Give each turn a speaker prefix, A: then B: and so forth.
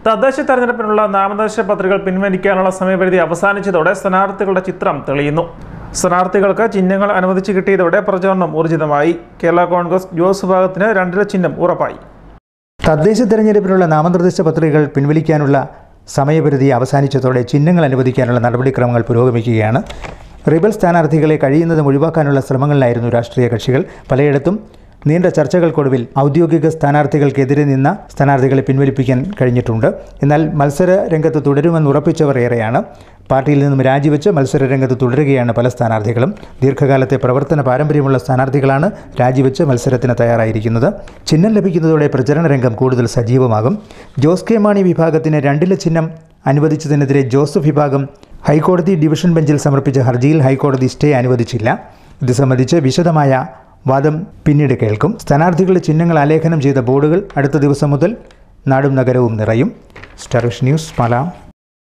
A: തദ്ദേശ തെരഞ്ഞെടുപ്പിനുള്ള നാമനിർദ്ദേശ പത്രികകൾ പിൻവലിക്കാനുള്ള സമയപരിധി അവസാനിച്ചതോടെ സ്ഥാനാർത്ഥികളുടെ ചിത്രം തെളിയുന്നു സ്ഥാനാർത്ഥികൾക്ക് ചിഹ്നങ്ങൾ അനുവദിച്ചു കിട്ടിയതോടെ പ്രചാരണം ഊർജിതമായി കേരള കോൺഗ്രസ് ജോസ് വിഭാഗത്തിന് രണ്ടില ചിഹ്നം ഉറപ്പായി
B: തദ്ദേശ തെരഞ്ഞെടുപ്പിനുള്ള നാമനിർദ്ദേശ പത്രികകൾ പിൻവലിക്കാനുള്ള സമയപരിധി അവസാനിച്ചതോടെ ചിഹ്നങ്ങൾ അനുവദിക്കാനുള്ള നടപടിക്രമങ്ങൾ പുരോഗമിക്കുകയാണ് റിബൽ സ്ഥാനാർത്ഥികളെ കഴിയുന്നതും ഒഴിവാക്കാനുള്ള ശ്രമങ്ങളിലായിരുന്നു രാഷ്ട്രീയ കക്ഷികൾ പലയിടത്തും നീണ്ട ചർച്ചകൾക്കൊടുവിൽ ഔദ്യോഗിക സ്ഥാനാർത്ഥികൾക്കെതിരെ നിന്ന സ്ഥാനാർത്ഥികളെ പിൻവലിപ്പിക്കാൻ കഴിഞ്ഞിട്ടുണ്ട് എന്നാൽ മത്സര രംഗത്ത് തുടരുമെന്ന് ഉറപ്പിച്ചവർ ഏറെയാണ് പാർട്ടിയിൽ നിന്നും രാജിവെച്ച് മത്സര രംഗത്ത് തുടരുകയാണ് പല സ്ഥാനാർത്ഥികളും ദീർഘകാലത്തെ പ്രവർത്തന പാരമ്പര്യമുള്ള സ്ഥാനാർത്ഥികളാണ് രാജിവെച്ച് മത്സരത്തിന് തയ്യാറായിരിക്കുന്നത് ചിഹ്നം ലഭിക്കുന്നതോടെ പ്രചരണ രംഗം കൂടുതൽ സജീവമാകും ജോസ് കെ മാണി വിഭാഗത്തിന് രണ്ടില ചിഹ്നം അനുവദിച്ചതിനെതിരെ ജോസഫ് വിഭാഗം ഹൈക്കോടതി ഡിവിഷൻ ബെഞ്ചിൽ സമർപ്പിച്ച ഹർജിയിൽ ഹൈക്കോടതി സ്റ്റേ അനുവദിച്ചില്ല ഇത് സംബന്ധിച്ച് വിശദമായ വാദം പിന്നീട് കേൾക്കും സ്ഥാനാർത്ഥികളുടെ ചിഹ്നങ്ങൾ ആലേഖനം ചെയ്ത ബോർഡുകൾ അടുത്ത ദിവസം മുതൽ നാടും നഗരവും നിറയും സ്റ്റാർ വിഷൻ ന്യൂസ് പാലാം